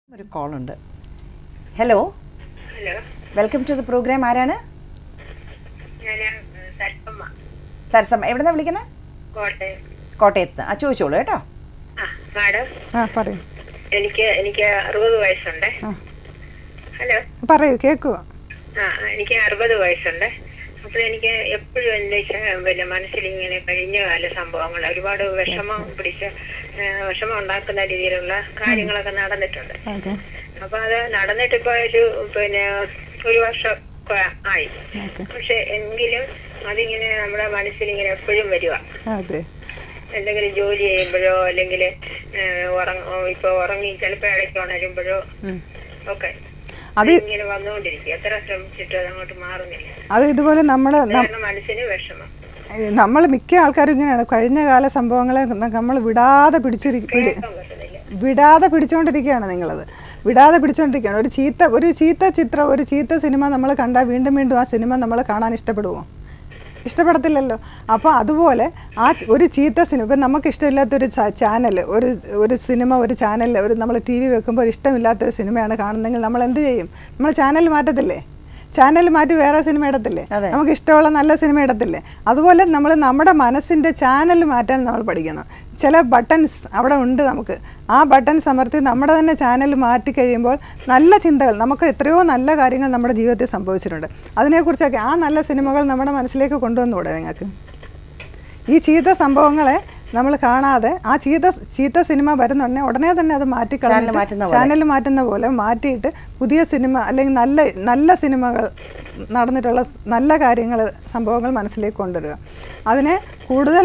ഒരു കോളുണ്ട് hello hello welcome to the program ആരാണ് ഞാൻ സൽപ്പമ്മ സരസമ്മ എവിടെ നിന്നാണ് വിളിക്കുന്നത് കോട്ടയം കോട്ടയത്ത് ആ ചോദിച്ചോളൂ കേട്ടോ ആ മാഡം ആ പറയൂ എനിക്ക് എനിക്ക് അറുപത് വയസ്സുണ്ട് ആ ഹലോ പറയൂ കേൾക്കുക ആ എനിക്ക് അറുപത് വയസ്സുണ്ട് അപ്പോൾ എനിക്ക് എപ്പോഴും എൻ്റെ ച- പിന്നെ മനസ്സിൽ ഇങ്ങനെ കഴിഞ്ഞ കാല സംഭവങ്ങൾ ഒരുപാട് വിഷമം പിടിച്ച ആ, വിഷമം ഉണ്ടാക്കുന്ന രീതിയിലുള്ള കാര്യങ്ങളൊക്കെ നടന്നിട്ടുണ്ട് ഓക്കെ അപ്പൊ അത് നടന്നിട്ട് ഇപ്പൊ ഒരു പിന്നെ ഒരു വർഷം ഒക്കെ ആയി ഓക്കെ പക്ഷെ എങ്കിലും അതിങ്ങനെ നമ്മുടെ മനസ്സിൽ ഇങ്ങനെ എപ്പോഴും വരുക അതെ എന്തെങ്കിലും ജോലി ചെയ്യുമ്പോഴോ അല്ലെങ്കിൽ ഇപ്പൊ ഉറങ്ങി ചിലപ്പോ ഇടയ്ക്ക് ഉണരുമ്പോഴോ ഉം. ഒക്കെ അത് ഇങ്ങനെ വന്നുകൊണ്ടിരിക്കും എത്ര ശ്രമിച്ചിട്ടും അത് അങ്ങോട്ട് മാറുന്നില്ല അത് ഇതുപോലെ നമ്മൾ കാരണം മനസ്സിന് വിഷമം നമ്മൾ മിക്ക ആൾക്കാരും ഇങ്ങനെയാണ് കഴിഞ്ഞ കാല സംഭവങ്ങളെ നമ്മൾ വിടാതെ പിടിച്ചിരിക്കും കേൾക്കാൻ പറ്റുന്നില്ല വിടാതെ പിടിച്ചുകൊണ്ടിരിക്കുകയാണ് നിങ്ങളത് വിടാതെ പിടിച്ചുകൊണ്ടിരിക്കുകയാണ് ഒരു ചീത്ത ഒരു ചീത്ത ചിത്രം ഒരു ചീത്ത സിനിമ നമ്മൾ കണ്ടാൽ വീണ്ടും വീണ്ടും ആ സിനിമ നമ്മൾ കാണാൻ ഇഷ്ടപ്പെടുമോ ഇഷ്ടപ്പെടത്തില്ലല്ലോ അപ്പോൾ അതുപോലെ ആ ച- ഒരു ചീത്ത സിനിമ ഇപ്പം നമുക്ക് ഇഷ്ടമില്ലാത്തൊരു ചാനൽ ഒരു ഒരു സിനിമ ഒരു ചാനൽ ഒരു നമ്മൾ ടി വി വെക്കുമ്പോൾ ഒരു ഇഷ്ടമില്ലാത്തൊരു സിനിമയാണ് കാണുന്നതെങ്കിൽ നമ്മൾ എന്ത് ചെയ്യും നമ്മൾ ചാനൽ മാറ്റത്തില്ലേ ചാനൽ മാറ്റി വേറെ സിനിമ ഇടത്തില്ലേ അതെ. നമുക്ക് ഇഷ്ടമുള്ള നല്ല സിനിമ ഇടത്തില്ലേ അതുപോലെ നമ്മൾ നമ്മുടെ മനസ്സിൻ്റെ ചാനൽ മാറ്റാൻ നമ്മൾ പഠിക്കണം ചില ബട്ടൺസ് അവിടെ ഉണ്ട് നമുക്ക് ആ ബട്ടൺസ് അമർത്തി നമ്മുടെ തന്നെ ചാനൽ മാറ്റി കഴിയുമ്പോൾ നല്ല ചിന്തകൾ നമുക്ക് എത്രയോ നല്ല കാര്യങ്ങൾ നമ്മുടെ ജീവിതത്തിൽ സംഭവിച്ചിട്ടുണ്ട് അതിനെക്കുറിച്ചൊക്കെ ആ നല്ല സിനിമകൾ നമ്മുടെ മനസ്സിലേക്ക് കൊണ്ടുവന്നുകൂടെ നിങ്ങൾക്ക് ഈ ചീത്ത സംഭവങ്ങളെ നമ്മൾ കാണാതെ ആ ചീത്ത ചീത്ത സിനിമ വരുന്നുണ്ടെങ്കിൽ ഉടനെ തന്നെ അത് മാറ്റി ചാനൽ മാറ്റുന്ന പോലെ. ചാനൽ മാറ്റുന്ന പോലെ മാറ്റിയിട്ട് പുതിയ സിനിമ അല്ലെങ്കിൽ നല്ല നല്ല സിനിമകൾ നടന്നിട്ടുള്ള സ് നല്ല കാര്യങ്ങൾ സംഭവങ്ങൾ മനസ്സിലേക്ക് കൊണ്ടുവരിക അതിനെ കൂടുതൽ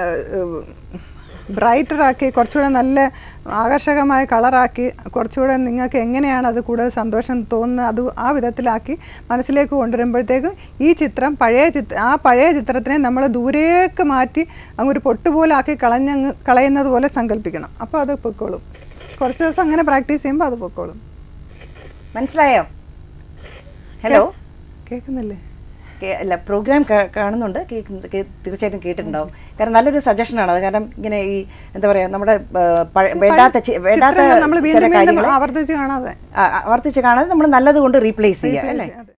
ബ്രൈറ്ററാക്കി കുറച്ചുകൂടെ നല്ല ആകർഷകമായ കളറാക്കി കുറച്ചുകൂടെ നിങ്ങൾക്ക് എങ്ങനെയാണ് അത് കൂടുതൽ സന്തോഷം തോന്നുന്നത് അത് ആ വിധത്തിലാക്കി മനസ്സിലേക്ക് കൊണ്ടുവരുമ്പോഴത്തേക്കും ഈ ചിത്രം പഴയ ചിത്ര ആ പഴയ ചിത്രത്തിനെ നമ്മൾ ദൂരേക്ക് മാറ്റി അങ്ങ് ഒരു പൊട്ടുപോലെ ആക്കി കളഞ്ഞങ്ങ് കളയുന്നത് പോലെ സങ്കല്പിക്കണം അപ്പോൾ അത് പൊക്കോളും കുറച്ച് ദിവസം അങ്ങനെ പ്രാക്ടീസ് ചെയ്യുമ്പോൾ അത് പൊക്കോളും മനസ്സിലായോ ഹലോ കേൾക്കുന്നില്ലേ കേ- അല്ല പ്രോഗ്രാം കാണുന്നുണ്ട് കേൾക്കുന്ന- കേ- തീർച്ചയായിട്ടും കേട്ടിട്ടുണ്ടാവും കാരണം നല്ലൊരു സജഷനാണ് അത് കാരണം ഇങ്ങനെ ഈ എന്താ പറയാ നമ്മുടെ ആ, പഴ- വേണ്ടാത്ത ചി- വേണ്ടാത്ത നമ്മൾ ചില വീണ്ടും വീണ്ടും കാര്യങ്ങൾ ആവർത്തിച്ച് കാണാതെ ആവർത്തിച്ച് കാണാതെ നമ്മൾ നല്ലത് കൊണ്ട് റീപ്ലേസ് ചെയ്യുക അല്ലേ അതെ